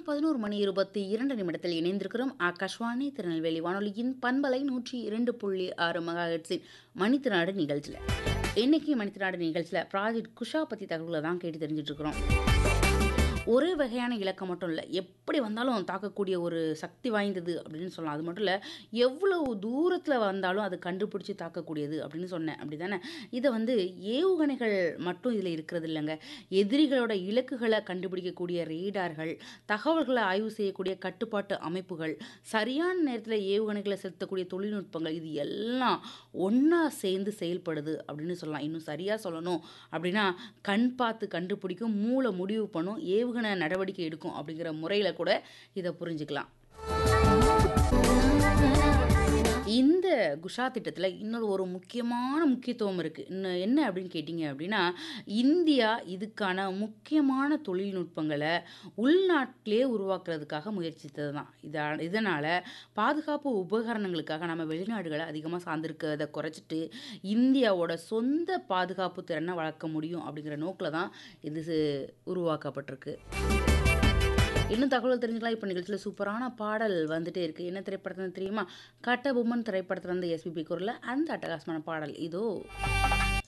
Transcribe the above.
பதினோரு மணி இருபத்தி இரண்டு நிமிடத்தில் இணைந்திருக்கிறோம் ஆகாஷ்வாணி திருநெல்வேலி வானொலியின் பண்பலை நூற்றி இரண்டு புள்ளி ஆறு மெகாஹெட்ஸின் மணித்திராடு நிகழ்ச்சியில் இன்னைக்கு மணித்திராடு நிகழ்ச்சியில் ப்ராஜெக்ட் குஷா பற்றி தகவல்களை தான் கேட்டு தெரிஞ்சுட்டு இருக்கிறோம் ஒரே வகையான இலக்கம் மட்டும் இல்லை எப்படி வந்தாலும் தாக்கக்கூடிய ஒரு சக்தி வாய்ந்தது அப்படின்னு சொல்லலாம் அது மட்டும் இல்லை எவ்வளவு தூரத்தில் வந்தாலும் அது கண்டுபிடிச்சி தாக்கக்கூடியது அப்படின்னு சொன்னேன் அப்படி தானே இதை வந்து ஏவுகணைகள் மட்டும் இதில் இருக்கிறது இல்லைங்க எதிரிகளோட இலக்குகளை கண்டுபிடிக்கக்கூடிய ரேடார்கள் தகவல்களை ஆய்வு செய்யக்கூடிய கட்டுப்பாட்டு அமைப்புகள் சரியான நேரத்தில் ஏவுகணைகளை செலுத்தக்கூடிய தொழில்நுட்பங்கள் இது எல்லாம் ஒன்றா சேர்ந்து செயல்படுது அப்படின்னு சொல்லலாம் இன்னும் சரியாக சொல்லணும் அப்படின்னா கண் பார்த்து கண்டுபிடிக்கும் மூளை முடிவு பண்ணும் ஏவுகணை நடவடிக்கை எடுக்கும் அப்படிங்கிற முறையில் கூட இதை புரிஞ்சுக்கலாம் இந்த குஷா திட்டத்தில் இன்னொரு ஒரு முக்கியமான முக்கியத்துவம் இருக்குது இன்னும் என்ன அப்படின்னு கேட்டிங்க அப்படின்னா இந்தியா இதுக்கான முக்கியமான தொழில்நுட்பங்களை உள்நாட்டிலே உருவாக்குறதுக்காக முயற்சித்தது தான் இதா இதனால் பாதுகாப்பு உபகரணங்களுக்காக நம்ம வெளிநாடுகளை அதிகமாக சார்ந்திருக்கிறத குறைச்சிட்டு இந்தியாவோட சொந்த பாதுகாப்பு திறனை வளர்க்க முடியும் அப்படிங்கிற நோக்கில் தான் இது உருவாக்கப்பட்டிருக்கு இன்னும் தகவல் தெரிஞ்சுக்கலாம் இப்போ நிகழ்ச்சியில் சூப்பரான பாடல் வந்துட்டே இருக்குது என்ன திரைப்படத்தில் தெரியுமா கட்ட பொம்மன் திரைப்படத்தில் வந்து எஸ்பிபி குரலில் அந்த அட்டகாசமான பாடல் இதோ